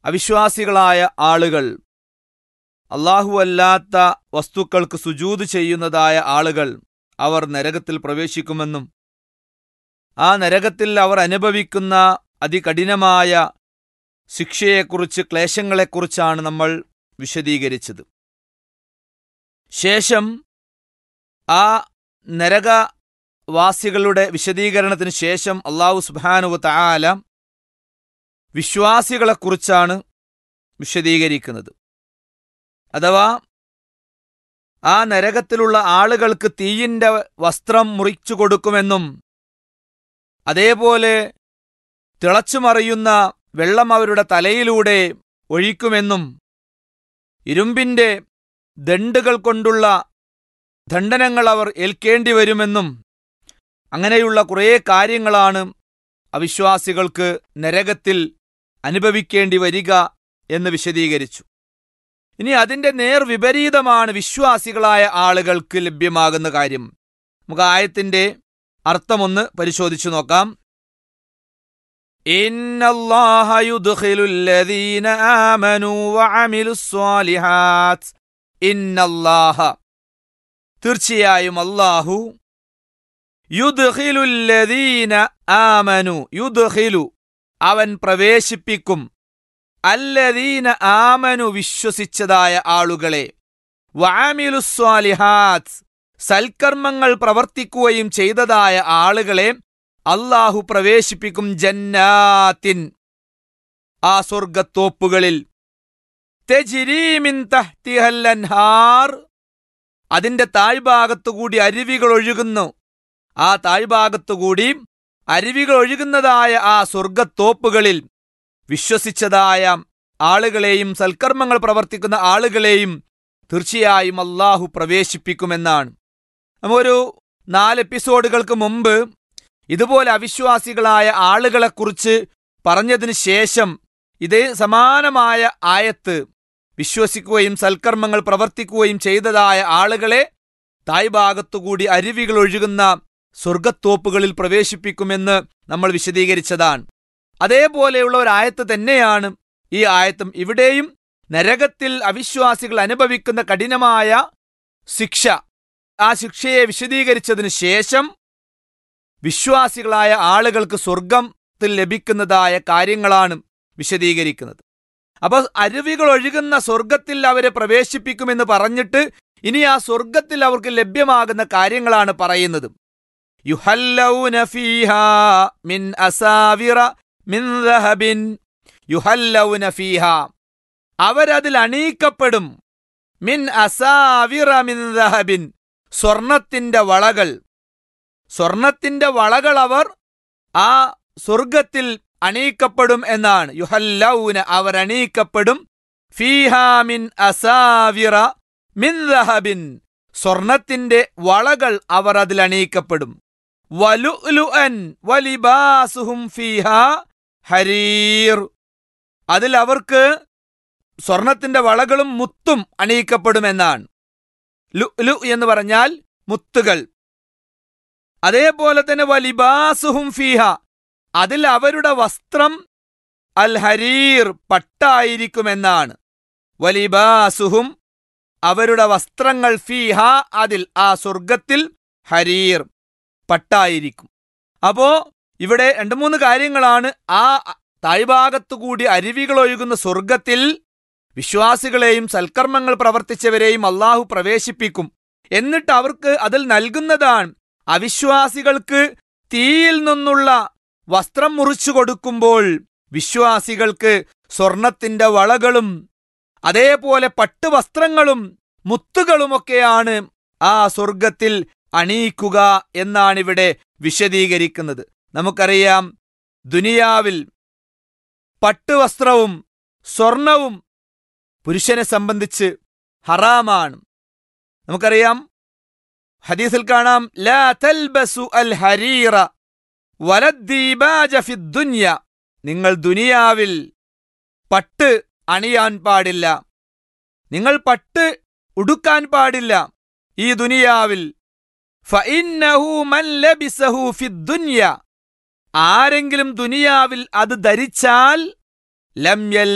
അവിശ്വാസികളായ ആളുകൾ അള്ളാഹു അല്ലാത്ത വസ്തുക്കൾക്ക് സുജൂത് ചെയ്യുന്നതായ ആളുകൾ അവർ നരകത്തിൽ പ്രവേശിക്കുമെന്നും ആ നരകത്തിൽ അവർ അനുഭവിക്കുന്ന അതികഠിനമായ ശിക്ഷയെക്കുറിച്ച് ക്ലേശങ്ങളെക്കുറിച്ചാണ് നമ്മൾ വിശദീകരിച്ചത് ശേഷം ആ നരകവാസികളുടെ വിശദീകരണത്തിന് ശേഷം അള്ളാഹു സുബാനുവ താല വിശ്വാസികളെക്കുറിച്ചാണ് വിശദീകരിക്കുന്നത് അഥവാ ആ നരകത്തിലുള്ള ആളുകൾക്ക് തീയിന്റെ വസ്ത്രം മുറിച്ചു കൊടുക്കുമെന്നും അതേപോലെ തിളച്ചുമറിയുന്ന വെള്ളം അവരുടെ തലയിലൂടെ ഒഴിക്കുമെന്നും ഇരുമ്പിന്റെ ദണ്ടുകൾ കൊണ്ടുള്ള ദണ്ഡനങ്ങൾ അവർ ഏൽക്കേണ്ടി വരുമെന്നും അങ്ങനെയുള്ള കുറേ കാര്യങ്ങളാണ് അവിശ്വാസികൾക്ക് നരകത്തിൽ അനുഭവിക്കേണ്ടി വരിക എന്ന് വിശദീകരിച്ചു ഇനി അതിന്റെ നേർ വിപരീതമാണ് വിശ്വാസികളായ ആളുകൾക്ക് ലഭ്യമാകുന്ന കാര്യം നമുക്ക് ആയത്തിന്റെ അർത്ഥമൊന്ന് പരിശോധിച്ചു നോക്കാം ഇന്നല്ലാഹ യുദ്ഖിലുല്ലദീന ആമനു വഅമിലുസ്സാലിഹാത്ത് ഇന്നല്ലാഹ തീർച്ചയായും അല്ലാഹു യുദ്ഖിലുല്ലദീന ആമനു യുദ്ഖിലു അവൻ പ്രവേശിപ്പിക്കും അല്ലദീന ആമനു വിശ്വസിച്ചതായ ആളുകളെ വഅമിലുസ്സാലിഹാത്ത് സൽക്കർമ്മങ്ങൾ പ്രവർത്തിക്കുകയും ചെയ്തതായ ആളുകളെ അള്ളാഹു പ്രവേശിപ്പിക്കും ജന്നാത്തിൻ ആ സ്വർഗത്തോപ്പുകളിൽ തെജിരീമിൻ തഹ്തിഹൽ അൻഹാർ അതിന്റെ താഴ്ഭാഗത്തുകൂടി അരുവികൾ ഒഴുകുന്നു ആ താഴ്ഭാഗത്തുകൂടി അരുവികൾ ഒഴുകുന്നതായ ആ സ്വർഗത്തോപ്പുകളിൽ വിശ്വസിച്ചതായ ആളുകളെയും സൽക്കർമ്മങ്ങൾ പ്രവർത്തിക്കുന്ന ആളുകളെയും തീർച്ചയായും അള്ളാഹു പ്രവേശിപ്പിക്കുമെന്നാണ് നമ്മൊരു നാല് എപ്പിസോഡുകൾക്ക് മുമ്പ് ഇതുപോലെ അവിശ്വാസികളായ ആളുകളെക്കുറിച്ച് പറഞ്ഞതിന് ശേഷം ഇതേ സമാനമായ ആയത്ത് വിശ്വസിക്കുകയും സൽക്കർമ്മങ്ങൾ പ്രവർത്തിക്കുകയും ചെയ്തതായ ആളുകളെ തായ്ഭാഗത്തുകൂടി അരുവികൾ ഒഴുകുന്ന സ്വർഗത്തോപ്പുകളിൽ പ്രവേശിപ്പിക്കുമെന്ന് നമ്മൾ വിശദീകരിച്ചതാണ് അതേപോലെയുള്ള ഒരു ആയത്ത് തന്നെയാണ് ഈ ആയത്തും ഇവിടെയും നരകത്തിൽ അവിശ്വാസികൾ അനുഭവിക്കുന്ന കഠിനമായ ശിക്ഷ ആ ശിക്ഷയെ വിശദീകരിച്ചതിന് ശേഷം വിശ്വാസികളായ ആളുകൾക്ക് സ്വർഗത്തിൽ ലഭിക്കുന്നതായ കാര്യങ്ങളാണ് വിശദീകരിക്കുന്നത് അപ്പൊ അരുവികൾ ഒഴുകുന്ന സ്വർഗത്തിൽ അവരെ പ്രവേശിപ്പിക്കുമെന്ന് പറഞ്ഞിട്ട് ഇനി ആ സ്വർഗത്തിൽ അവർക്ക് ലഭ്യമാകുന്ന കാര്യങ്ങളാണ് പറയുന്നത് യുഹല്ലൗന ഫീഹാ മിൻ അസാവിറ മിൻ ദഹബിൻ യുഹല്ലൗന ഫീഹാ അവരതിൽ അണീക്കപ്പെടും മിൻ അസാവിറ മിൻ ദഹബിൻ സ്വർണത്തിന്റെ വളകൾ സ്വർണത്തിന്റെ വളകൾ അവർ ആ സ്വർഗത്തിൽ അണീക്കപ്പെടും എന്നാണ് യുഹല്ലൗന അവർ അണീക്കപ്പെടും ഫീഹാമിൻ അസാവിറ മിൻ ദഹബിൻ സ്വർണത്തിന്റെ വളകൾ അവർ അതിൽ അണീക്കപ്പെടും വലുഅൻ വലിബാസുഹും ഫീഹാ ഹരീർ അതിൽ അവർക്ക് സ്വർണത്തിന്റെ വളകളും മുത്തും അണിയിക്കപ്പെടുമെന്നാണ് ലു ലു എന്ന് പറഞ്ഞാൽ മുത്തുകൾ അതേപോലെ തന്നെ വലിബാസുഹും ഫീഹ അതിൽ അവരുടെ വസ്ത്രം അൽ ഹരീർ പട്ടായിരിക്കുമെന്നാണ് വലിബാസുഹും അവരുടെ വസ്ത്രങ്ങൾ ഫീഹ അതിൽ ആ സ്വർഗത്തിൽ ഹരീർ പട്ടായിരിക്കും അപ്പോ ഇവിടെ രണ്ട് മൂന്ന് കാര്യങ്ങളാണ് ആ താഴ്ഭാഗത്തുകൂടി അരുവികൾ ഒഴുകുന്ന സ്വർഗത്തിൽ വിശ്വാസികളെയും സൽക്കർമ്മങ്ങൾ പ്രവർത്തിച്ചവരെയും അള്ളാഹു പ്രവേശിപ്പിക്കും എന്നിട്ട് അവർക്ക് അതിൽ നൽകുന്നതാണ് അവിശ്വാസികൾക്ക് തീയിൽ നിന്നുള്ള വസ്ത്രം മുറിച്ചു കൊടുക്കുമ്പോൾ വിശ്വാസികൾക്ക് സ്വർണത്തിന്റെ വളകളും അതേപോലെ പട്ടുവസ്ത്രങ്ങളും മുത്തുകളുമൊക്കെയാണ് ആ സ്വർഗത്തിൽ അണിയിക്കുക എന്നാണിവിടെ വിശദീകരിക്കുന്നത് നമുക്കറിയാം ദുനിയാവിൽ പട്ടുവസ്ത്രവും സ്വർണവും പുരുഷനെ സംബന്ധിച്ച് ഹറാമാണ് നമുക്കറിയാം ഹദീസിൽ കാണാം ലാ തൽബസു അൽ ഹരീറ വലദ്ദീബാജ ഫിദ്ദുന്യ നിങ്ങൾ ദുനിയാവിൽ പട്ട് അണിയാൻ പാടില്ല നിങ്ങൾ പട്ട് ഉടുക്കാൻ പാടില്ല ഈ ദുനിയാവിൽ ഫഇന്നഹു മൻ ലബിസഹു ഫിദ്ദുന്യ ആരെങ്കിലും ദുനിയാവിൽ അത് ധരിച്ചാൽ ലം